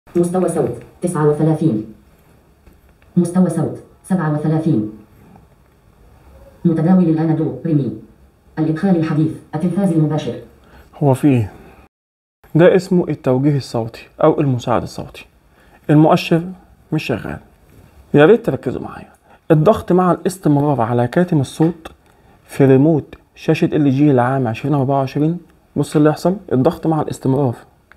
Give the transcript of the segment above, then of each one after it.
مستوى صوت 39 مستوى صوت 37 متداول الآن دو ريمي الإدخال الحديث التلفاز المباشر هو في ايه ده اسمه التوجيه الصوتي او المساعد الصوتي المؤشر مش شغال يا ريت تركزوا معايا الضغط مع الاستمرار على كاتم الصوت في ريموت شاشة ال جي لعام 2024 بص اللي يحصل الضغط مع الاستمرار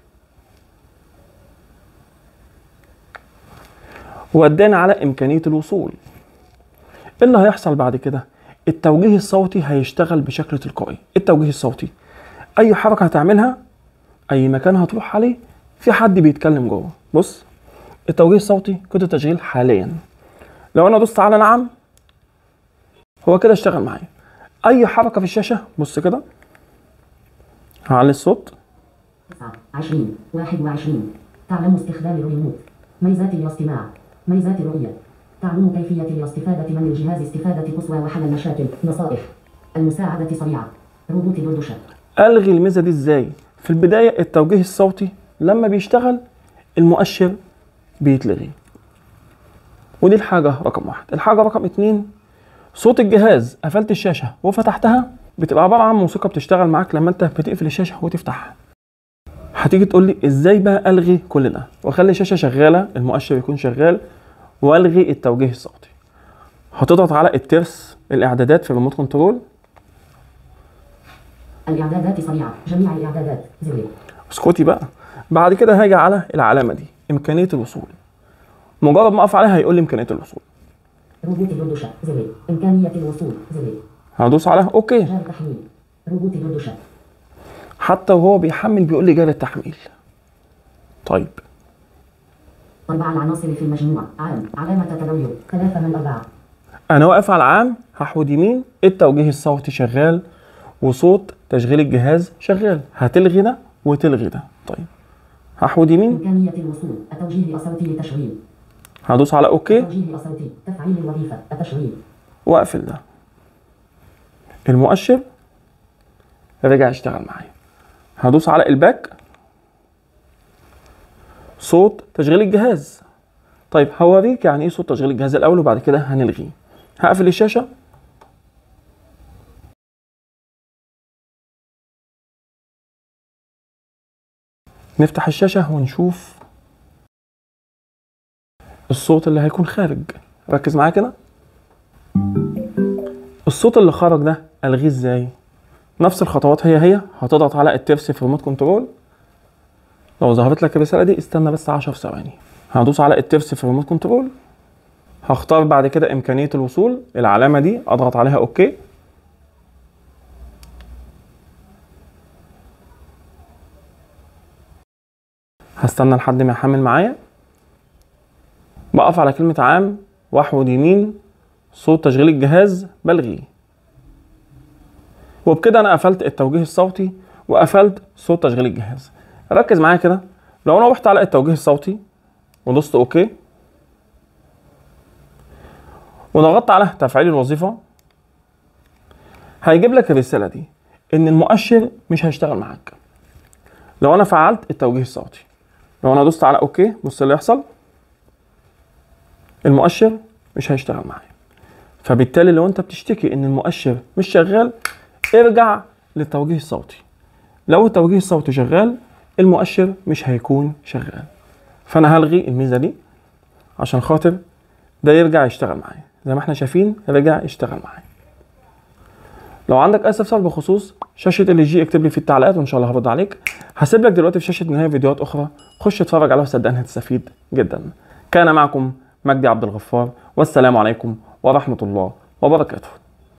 ودانا على إمكانية الوصول إيه اللي هيحصل بعد كده التوجيه الصوتي هيشتغل بشكل تلقائي التوجيه الصوتي أي حركة هتعملها أي مكان هتروح عليه في حد بيتكلم جوه بص التوجيه الصوتي كده تشغيل حاليا لو أنا دوست على نعم هو كده اشتغل معايا أي حركة في الشاشة بص كده هعلي الصوت 29 21 تعلم استخدام الريموت ميزات الاستماع ميزات الرؤية تعلم كيفية الاستفادة من الجهاز استفادة قصوى وحل المشاكل نصائح المساعدة سريعة روبوت دردشة الغي الميزه دي ازاي في البدايه التوجيه الصوتي لما بيشتغل المؤشر بيتلغي ودي الحاجه رقم واحد الحاجه رقم اتنين صوت الجهاز قفلت الشاشه وفتحتها بتبقى عباره عن موسيقى بتشتغل معاك لما انت بتقفل الشاشه وتفتحها هتيجي تقول لي ازاي بقى الغي كل ده واخلي الشاشه شغاله المؤشر يكون شغال والغي التوجيه الصوتي هتضغط على الترس الاعدادات في الريموت كنترول الإعدادات سريعة جميع الإعدادات زر اسكتي بقى بعد كده هاجي على العلامه دي امكانيه الوصول مجرد ما اقف عليها هيقول لي امكانيه الوصول روبوت دردشة زر إمكانية الوصول زر هدوس عليها اوكي جار تحميل روبوت دردشة حتى وهو بيحمل بيقول لي جاري التحميل طيب أربع العناصر في المجموع عام علامة تدوير ثلاثة من أربعة انا واقف على العام هحود يمين التوجيه الصوتي شغال وصوت تشغيل الجهاز شغال هتلغي ده وتلغي ده طيب هحود يمين إمكانية الوصول التوجيه الصوتي لتشغيل هدوس على اوكي التوجيه الصوتي تفعيل الوظيفة التشغيل واقفل ده المؤشر رجع يشتغل معايا هدوس على الباك صوت تشغيل الجهاز طيب هوريك يعني ايه صوت تشغيل الجهاز الاول وبعد كده هنلغيه هقفل الشاشه نفتح الشاشه ونشوف الصوت اللي هيكون خارج ركز معايا كده الصوت اللي خرج ده الغيه ازاي نفس الخطوات هي هي هتضغط على الترس في ريموت كنترول لو ظهرت لك الرساله دي استنى بس 10 ثواني هدوس على الترس في ريموت كنترول هختار بعد كده امكانيه الوصول العلامه دي اضغط عليها اوكي هستنى لحد ما يحمل معايا بقف على كلمة عام واحود يمين صوت تشغيل الجهاز بلغيه وبكده انا قفلت التوجيه الصوتي وقفلت صوت تشغيل الجهاز ركز معايا كده لو انا رحت على التوجيه الصوتي ودوست اوكي وضغطت على تفعيل الوظيفة هيجيب لك الرسالة دي ان المؤشر مش هيشتغل معاك لو انا فعلت التوجيه الصوتي لو انا دوست على اوكي بص اللي يحصل المؤشر مش هيشتغل معايا فبالتالي لو انت بتشتكي ان المؤشر مش شغال ارجع للتوجيه الصوتي لو التوجيه الصوتي شغال المؤشر مش هيكون شغال فانا هلغي الميزه دي عشان خاطر ده يرجع يشتغل معايا زي ما احنا شايفين رجع يشتغل معايا لو عندك اي استفسار بخصوص شاشه ال جي اكتب لي في التعليقات وان شاء الله هرد عليك هسيب لك دلوقتي في شاشه نهايه فيديوهات اخرى خش اتفرج عليها وصدقني هتستفيد جدا كان معكم مجدي عبد الغفار والسلام عليكم ورحمه الله وبركاته